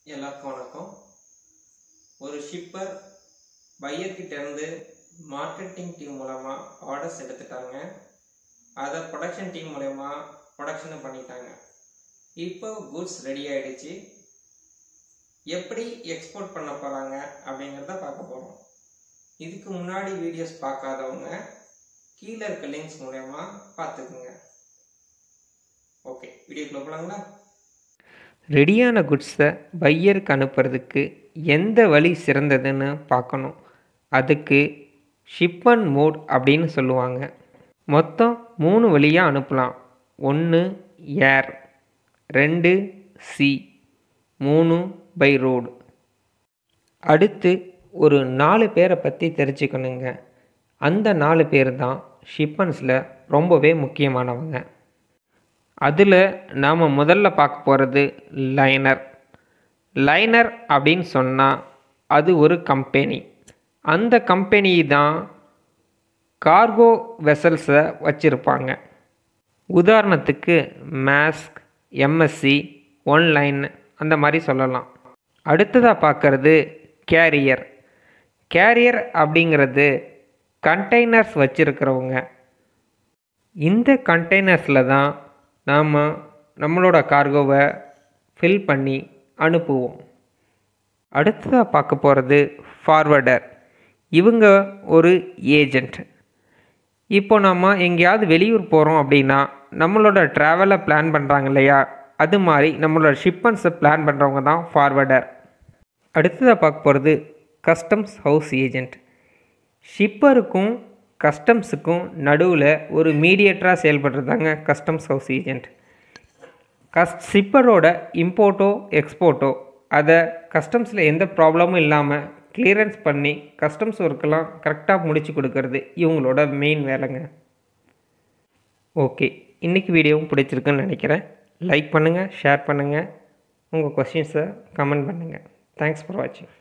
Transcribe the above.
எல்லாருக்கும் வணக்கம் ஒரு ஷிப்பர் பையர்கிட்ட இருந்து மார்க்கெட்டிங் டீம் மூலமா ஆர்டர்ஸ் எடுத்துட்டாங்க அதை ப்ரொடக்ஷன் டீம் மூலயமா ப்ரொடக்ஷனும் பண்ணிட்டாங்க இப்போ குட்ஸ் ரெடி ஆயிடுச்சு எப்படி எக்ஸ்போர்ட் பண்ண போகிறாங்க அப்படிங்கிறத பார்க்க போகிறோம் இதுக்கு முன்னாடி வீடியோஸ் பார்க்காதவங்க கீழே இருக்க லிங்க்ஸ் மூலயமா பார்த்துக்குங்க ஓகே வீடியோக்குள்ள போகலாங்களா ரெடியான குட்ஸை பையருக்கு அனுப்புறதுக்கு எந்த வழி சிறந்ததுன்னு பார்க்கணும் அதுக்கு ஷிப்மன் மோட் அப்படின்னு சொல்லுவாங்க மொத்தம் மூணு வழியாக அனுப்பலாம் ஒன்று ஏர் ரெண்டு சி மூணு பை ரோடு அடுத்து ஒரு நாலு பேரை பற்றி தெரிஞ்சுக்கணுங்க அந்த நாலு பேர் தான் ஷிப்பன்ஸில் ரொம்பவே முக்கியமானவங்க அதில் நாம் முதல்ல பார்க்க போகிறது லைனர் லைனர் அப்படின்னு சொன்னால் அது ஒரு கம்பெனி அந்த கம்பெனி தான் கார்கோ வெசல்ஸை வச்சுருப்பாங்க உதாரணத்துக்கு மேஸ்க் எம்எஸ்சி ஒன்லைன் அந்த மாதிரி சொல்லலாம் அடுத்ததாக பார்க்கறது கேரியர் கேரியர் அப்படிங்கிறது கண்டெய்னர்ஸ் வச்சுருக்கிறவங்க இந்த கண்டெய்னர்ஸில் தான் நாம் நம்மளோட கார்கோவை ஃபில் பண்ணி அனுப்புவோம் அடுத்ததாக பார்க்க போகிறது ஃபார்வர்டர் இவங்க ஒரு ஏஜெண்ட் இப்போ நம்ம எங்கேயாவது வெளியூர் போகிறோம் அப்படின்னா நம்மளோட ட்ராவலை பிளான் பண்ணுறாங்க இல்லையா அது மாதிரி நம்மளோட ஷிப்பன்ஸை பிளான் பண்ணுறவங்க தான் ஃபார்வர்டர் அடுத்ததாக பார்க்க போகிறது கஸ்டம்ஸ் ஹவுஸ் ஏஜெண்ட் ஷிப்பருக்கும் கஸ்டம்ஸுக்கும் நடுவில் ஒரு மீடியேட்டராக செயல்படுறதாங்க கஸ்டம்ஸ் ஹவுஸ் ஏஜெண்ட் கஸ் ஷிப்பரோட இம்போர்ட்டோ எக்ஸ்போர்ட்டோ அதை கஸ்டம்ஸில் எந்த ப்ராப்ளமும் இல்லாமல் கிளியரன்ஸ் பண்ணி கஸ்டம்ஸ் ஒர்க்கெல்லாம் கரெக்டாக முடிச்சு கொடுக்கறது இவங்களோட மெயின் வேலைங்க ஓகே இன்றைக்கி வீடியோவும் பிடிச்சிருக்குன்னு நினைக்கிறேன் லைக் பண்ணுங்கள் ஷேர் பண்ணுங்கள் உங்கள் கொஸ்டின்ஸை கமெண்ட் பண்ணுங்கள் தேங்க்ஸ் ஃபார் வாட்சிங்